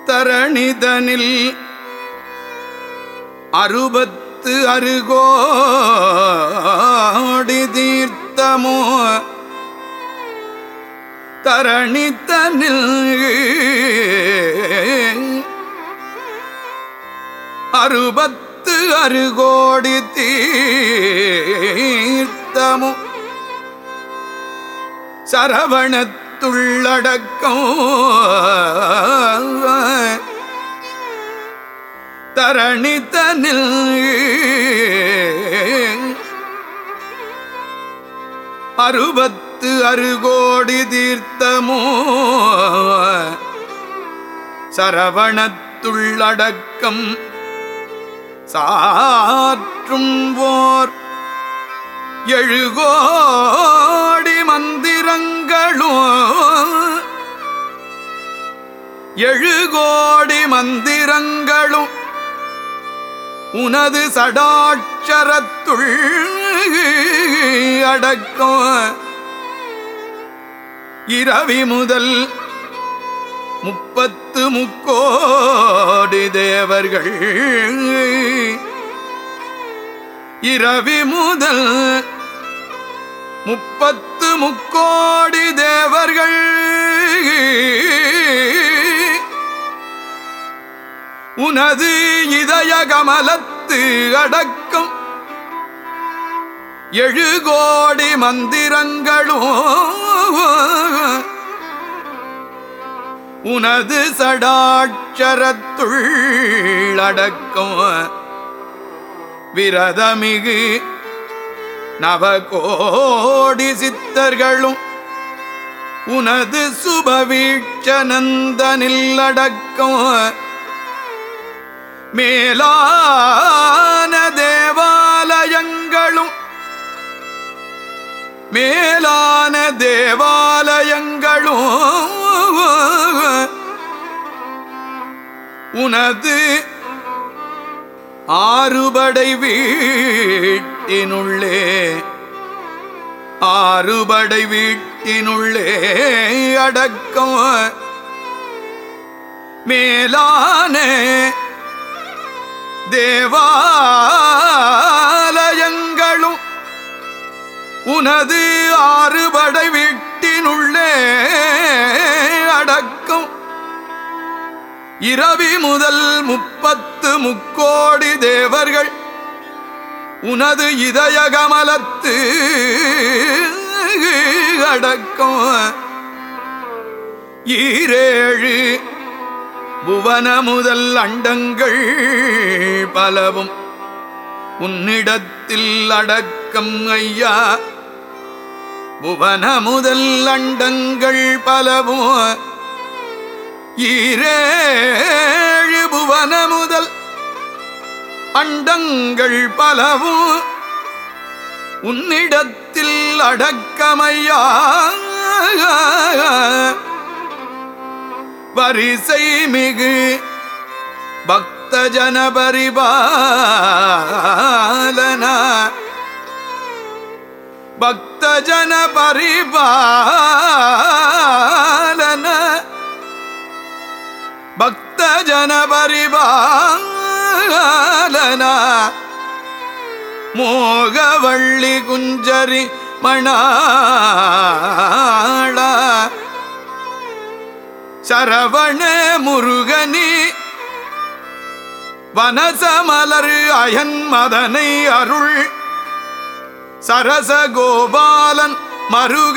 தரணிதனில் அறுபத்து அருகோடி தீர்த்தமோ தரணித்தனில் அறுபத்து அருகோடி தீர்த்தமோ சரவணத்துள்ளடக்கம் தரணித்தனில் அறுபத்து அருகோடி தீர்த்தமோ சரவணத்துள்ளடக்கம் சாற்றும் போர் எழுகோடி மந்திரங்களும் எழுகோடி மந்திரங்களும் உனது சடாட்சரத்துள் அடக்கம் இரவி முதல் முப்பத்து முக்கோடி தேவர்கள் இரவி முதல் முப்பத்து முக்கோடி தேவர்கள் உனது இதய கமலத்து அடக்கம் எழுகோடி மந்திரங்களும் உனது சடாட்சரத்துள் அடக்கம் விரதமிகு நவகோடி சித்தர்களும் உனது சுபவீட்சநந்தனில் அடக்கம் மேலான தேவாலயங்களும் மேலான தேவாலயங்களும் உனது ஆறுபடை வீட்டினுள்ளே ஆறுபடை வீட்டினுள்ளே அடக்கம் மேலான தேவாலயங்களும் உனது ஆறுபடை வீட்டினுள்ளே அடக்கம் இரவி முதல் முப்பத்து முக்கோடி தேவர்கள் உனது இதய கமலத்து அடக்கம் ஈரேழு புவன முதல் அண்டங்கள் பலவும் உன்னிடத்தில் அடக்கம் ஐயா புவன முதல் அண்டங்கள் பலவும் ஈரேழு புவன முதல் அண்டங்கள் பலவும் உன்னிடத்தில் அடக்கமையா வரிசை மிகு பக்த ஜன பரிபாலன பக்த ஜன பரிபாலன பக்த ஜன பரிபாலன மோகவள்ளி குஞ்சரி மணாளா சரவண முருகனி வனசமலர் அயன் மதனை அருள் சரச கோபாலன் மருக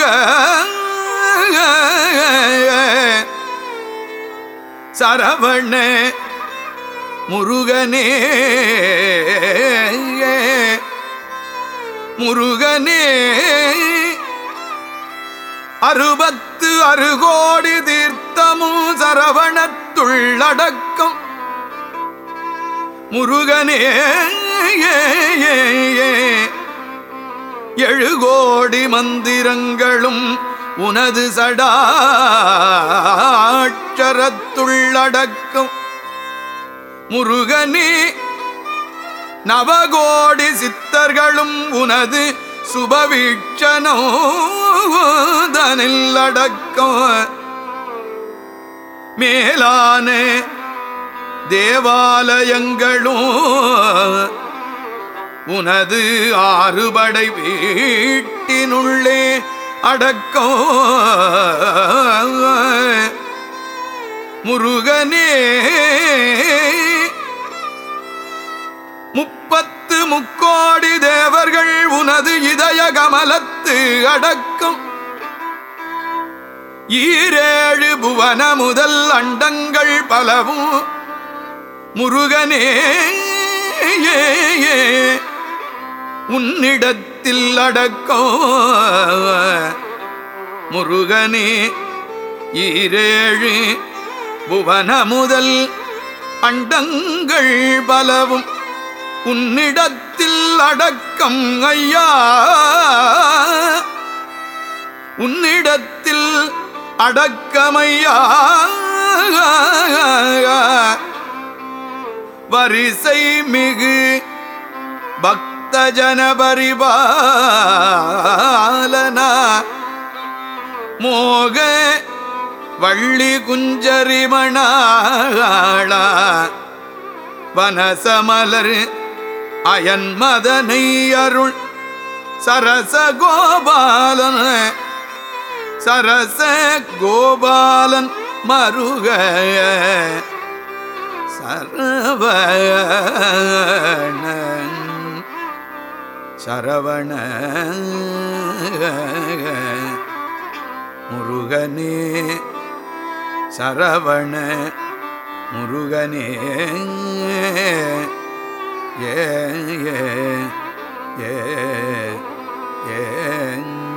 சரவண முருகனே முருகனே அறுபத்து அறுகோடி தீர்த்தமும் சரவணத்துள்ளடக்கம் முருகனே எழுகோடி மந்திரங்களும் உனது சடாட்சரத்துள்ளடக்கம் முருகனே நவகோடி சித்தர்களும் உனது சுபவீட்சனோ தனில் அடக்கம் மேலான தேவாலயங்களும் உனது ஆறுபடை வீட்டினுள்ளே அடக்கம் முருகனே முப்பத்து முக்கோடி தேவர்கள் உனது இதய கமலத்து அடக்கம் ஈரேழு புவன முதல் அண்டங்கள் பலவும் முருகனே உன்னிடத்தில் அடக்கம் முருகனே ஈரேழு புவன முதல் அண்டங்கள் பலவும் உன்னிடத்தில் அடக்கம் ஐயா உன்னிடத்தில் அடக்கமையா வரிசை மிகு பக்த ஜன பரிபாலனா மோக வள்ளி குஞ்சரிமணாளா வனசமலர் அயன்மதனை அருள் சரச கோபாலன் சரச கோபாலன் மருக சரவண சரவண முருகனே சரவண முருகனே ஏ ஏ ஏ ஏ